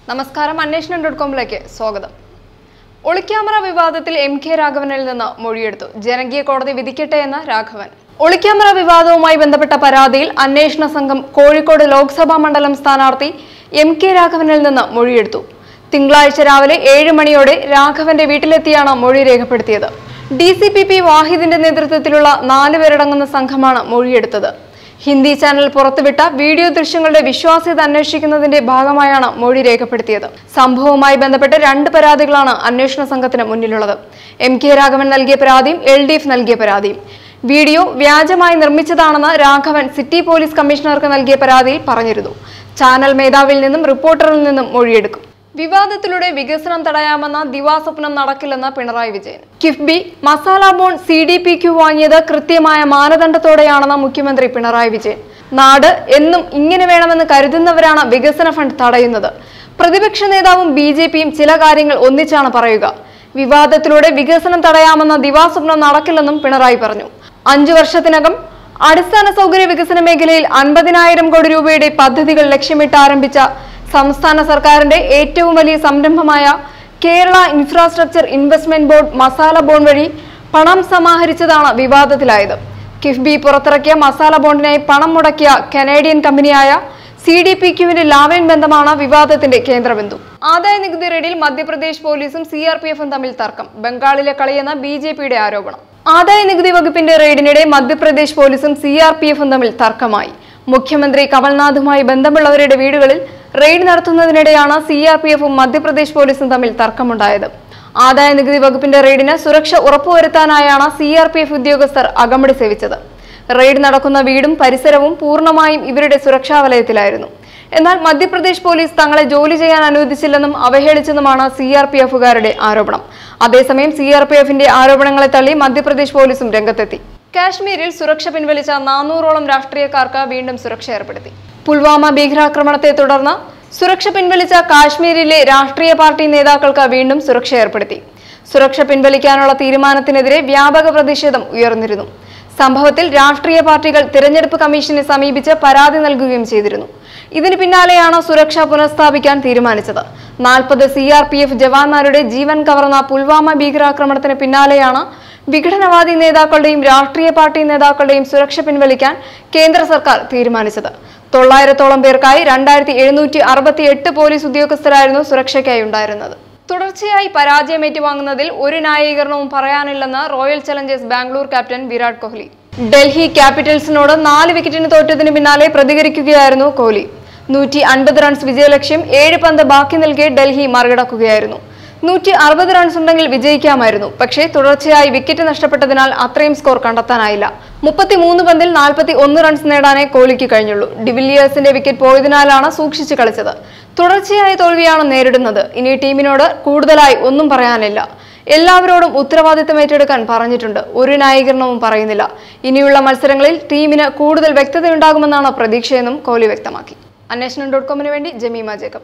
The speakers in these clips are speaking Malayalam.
നമസ്കാരം അന്വേഷണം ഡോട്ട് കോമിലേക്ക് സ്വാഗതം ഒളിക്യാമറ വിവാദത്തിൽ എം കെ രാഘവനിൽ നിന്ന് മൊഴിയെടുത്തു ജനകീയ കോടതി വിധിക്കട്ടെ എന്ന് രാഘവൻ ഒളിക്യാമറ വിവാദവുമായി ബന്ധപ്പെട്ട പരാതിയിൽ അന്വേഷണ സംഘം കോഴിക്കോട് ലോക്സഭാ മണ്ഡലം സ്ഥാനാർത്ഥി എം കെ രാഘവനിൽ നിന്ന് മൊഴിയെടുത്തു തിങ്കളാഴ്ച രാവിലെ ഏഴ് മണിയോടെ രാഘവന്റെ വീട്ടിലെത്തിയാണ് മൊഴി രേഖപ്പെടുത്തിയത് ഡി സി പി പി വാഹിദിന്റെ നേതൃത്വത്തിലുള്ള നാല് പേരടങ്ങുന്ന സംഘമാണ് മൊഴിയെടുത്തത് ഹിന്ദി ചാനൽ പുറത്തുവിട്ട വീഡിയോ ദൃശ്യങ്ങളുടെ വിശ്വാസ്യത അന്വേഷിക്കുന്നതിന്റെ ഭാഗമായാണ് മൊഴി രേഖപ്പെടുത്തിയത് സംഭവവുമായി ബന്ധപ്പെട്ട് രണ്ട് പരാതികളാണ് അന്വേഷണ സംഘത്തിന് മുന്നിലുള്ളത് എം കെ രാഘവൻ നൽകിയ പരാതിയും എൽ ഡി എഫ് നൽകിയ പരാതിയും വീഡിയോ വ്യാജമായി നിർമ്മിച്ചതാണെന്ന് രാഘവൻ സിറ്റി പോലീസ് കമ്മീഷണർക്ക് നൽകിയ പരാതിയിൽ പറഞ്ഞിരുന്നു ചാനൽ മേധാവിൽ നിന്നും റിപ്പോർട്ടറിൽ നിന്നും മൊഴിയെടുക്കും വിവാദത്തിലൂടെ വികസനം തടയാമെന്ന ദിവാസ്വപ്നം നടക്കില്ലെന്ന് Pinarayi Vijayan KIIFB masala bond C D P Q വാങ്ങിയത് കൃത്യമായ മാനദണ്ഡത്തോടെയാണെന്ന് മുഖ്യമന്ത്രി പിണറായി വിജയൻ നാട് എന്നും ഇങ്ങനെ വേണമെന്ന് കരുതുന്നവരാണ് വികസന ഫണ്ട് തടയുന്നത് പ്രതിപക്ഷ നേതാവും ബി ജെ പിയും ചില കാര്യങ്ങൾ ഒന്നിച്ചാണ് പറയുക വിവാദത്തിലൂടെ വികസനം തടയാമെന്ന ദിവാസ്വപ്നം നടക്കില്ലെന്നും പിണറായി പറഞ്ഞു അഞ്ചു വർഷത്തിനകം അടിസ്ഥാന സൗകര്യ വികസന മേഖലയിൽ അൻപതിനായിരം കോടി രൂപയുടെ പദ്ധതികൾ ലക്ഷ്യമിട്ട് ആരംഭിച്ച സംസ്ഥാന സർക്കാരിന്റെ ഏറ്റവും വലിയ സംരംഭമായ Kerala infrastructure investment board masala bond വഴി പണം സമാഹരിച്ചതാണ് വിവാദത്തിലായത് കിഫ്ബി പുറത്തിറക്കിയ മസാല ബോണ്ടിനായി പണം മുടക്കിയ കനേഡിയൻ കമ്പനിയായ സി ഡി പി ക്യുവിന്റെ ലാവലിൻ ബന്ധമാണ് വിവാദത്തിന്റെ കേന്ദ്രബിന്ദു ആദായ നികുതി റെയ്ഡിൽ മധ്യപ്രദേശ് പോലീസും സി ആർ പി എഫും തമ്മിൽ തർക്കം ബംഗാളിലെ കളിയെന്ന ബി ജെ പിയുടെ ആരോപണം ആദായ നികുതി വകുപ്പിന്റെ റെയ്ഡിനിടെ മധ്യപ്രദേശ് പോലീസും സി ആർ പി എഫും തമ്മിൽ തർക്കമായി മുഖ്യമന്ത്രി കമൽനാഥുമായി ബന്ധമുള്ളവരുടെ വീടുകളിൽ റെയ്ഡ് നടത്തുന്നതിനിടെയാണ് സി ആർ പി എഫും മധ്യപ്രദേശ് പോലീസും തമ്മിൽ തർക്കമുണ്ടായത് ആദായ നികുതി വകുപ്പിന്റെ റെയ്ഡിന് സുരക്ഷ ഉറപ്പുവരുത്താനായാണ് സി ആർ പി എഫ് ഉദ്യോഗസ്ഥർ അകമ്പടി സേവിച്ചത് റെയ്ഡ് നടക്കുന്ന വീടും പരിസരവും പൂർണ്ണമായും ഇവരുടെ സുരക്ഷാ വലയത്തിലായിരുന്നു എന്നാൽ മധ്യപ്രദേശ് പോലീസ് തങ്ങളെ ജോലി ചെയ്യാൻ അനുവദിച്ചില്ലെന്നും അവഹേളിച്ചെന്നുമാണ് സി ആർ പി എഫുകാരുടെ ആരോപണം അതേസമയം സി ആർ പി എഫിന്റെ ആരോപണങ്ങളെ തള്ളി മധ്യപ്രദേശ് പോലീസും രംഗത്തെത്തി കാശ്മീരിൽ സുരക്ഷ പിൻവലിച്ച നാനൂറോളം രാഷ്ട്രീയക്കാർക്ക് വീണ്ടും സുരക്ഷ ഏർപ്പെടുത്തി പുൽവാമ ഭീകരാക്രമണത്തെ തുടർന്ന് സുരക്ഷ പിൻവലിച്ച കാശ്മീരിലെ രാഷ്ട്രീയ പാർട്ടി നേതാക്കൾക്ക് വീണ്ടും സുരക്ഷ ഏർപ്പെടുത്തി സുരക്ഷ പിൻവലിക്കാനുള്ള തീരുമാനത്തിനെതിരെ വ്യാപക പ്രതിഷേധം ഉയർന്നിരുന്നു സംഭവത്തിൽ രാഷ്ട്രീയ പാർട്ടികൾ തിരഞ്ഞെടുപ്പ് കമ്മീഷനെ സമീപിച്ച് പരാതി നൽകുകയും ചെയ്തിരുന്നു ഇതിന് പിന്നാലെയാണ് സുരക്ഷ പുനഃസ്ഥാപിക്കാൻ തീരുമാനിച്ചത് നാൽപ്പത് സി ആർ പി എഫ് ജവാന്മാരുടെ ജീവൻ കവർന്ന പുൽവാമ ഭീകരാക്രമണത്തിന് പിന്നാലെയാണ് വിഘടനവാദി നേതാക്കളുടെയും രാഷ്ട്രീയ പാർട്ടി നേതാക്കളുടെയും സുരക്ഷ പിൻവലിക്കാൻ കേന്ദ്ര സർക്കാർ തീരുമാനിച്ചത് തൊള്ളായിരത്തോളം പേർക്കായി രണ്ടായിരത്തി എഴുന്നൂറ്റി അറുപത്തി എട്ട് പോലീസ് ഉദ്യോഗസ്ഥരായിരുന്നു സുരക്ഷയ്ക്കായി ഉണ്ടായിരുന്നത് തുടർച്ചയായി പരാജയം ഏറ്റുവാങ്ങുന്നതിൽ ഒരു ന്യായീകരണവും പറയാനില്ലെന്ന് Royal Challengers Bangalore captain Virat Kohli Delhi ക്യാപിറ്റൽസിനോട് നാല് വിക്കറ്റിന് തോറ്റതിന് പിന്നാലെ പ്രതികരിക്കുകയായിരുന്നു കോഹ്ലി നൂറ്റി അൻപത് റൺസ് വിജയലക്ഷ്യം ഏഴ് പന്ത് ബാക്കി നിൽക്കെ ഡൽഹി മറികടക്കുകയായിരുന്നു നൂറ്റി അറുപത് റൺസ് ഉണ്ടെങ്കിൽ വിജയിക്കാമായിരുന്നു പക്ഷേ തുടർച്ചയായി വിക്കറ്റ് നഷ്ടപ്പെട്ടതിനാൽ അത്രയും സ്കോർ കണ്ടെത്താനായില്ല മുപ്പത്തിമൂന്ന് പന്തിൽ നാൽപ്പത്തി ഒന്ന് റൺസ് നേടാനേ കോഹ്ലിക്ക് കഴിഞ്ഞുള്ളൂ ഡിവില്ലിയേഴ്സിന്റെ വിക്കറ്റ് പോയതിനാലാണ് സൂക്ഷിച്ചു കളിച്ചത് തുടർച്ചയായ തോൽവിയാണ് നേരിടുന്നത് ഇനി ടീമിനോട് കൂടുതലായി ഒന്നും പറയാനില്ല എല്ലാവരോടും ഉത്തരവാദിത്തം ഏറ്റെടുക്കാൻ പറഞ്ഞിട്ടുണ്ട് ഒരു ന്യായീകരണവും പറയുന്നില്ല ഇനിയുള്ള മത്സരങ്ങളിൽ ടീമിന് കൂടുതൽ വ്യക്തതയുണ്ടാകുമെന്നാണ് പ്രതീക്ഷയെന്നും കോഹ്ലി വ്യക്തമാക്കി അന്വേഷണം ഡോട്ട് കോമിന് വേണ്ടി Jemima Jacob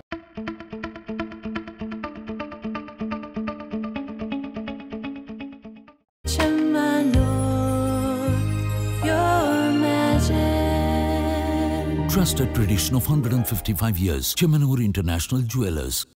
Chamanur, your magic. Trusted tradition of 155 years. Chemanur International Jewelers.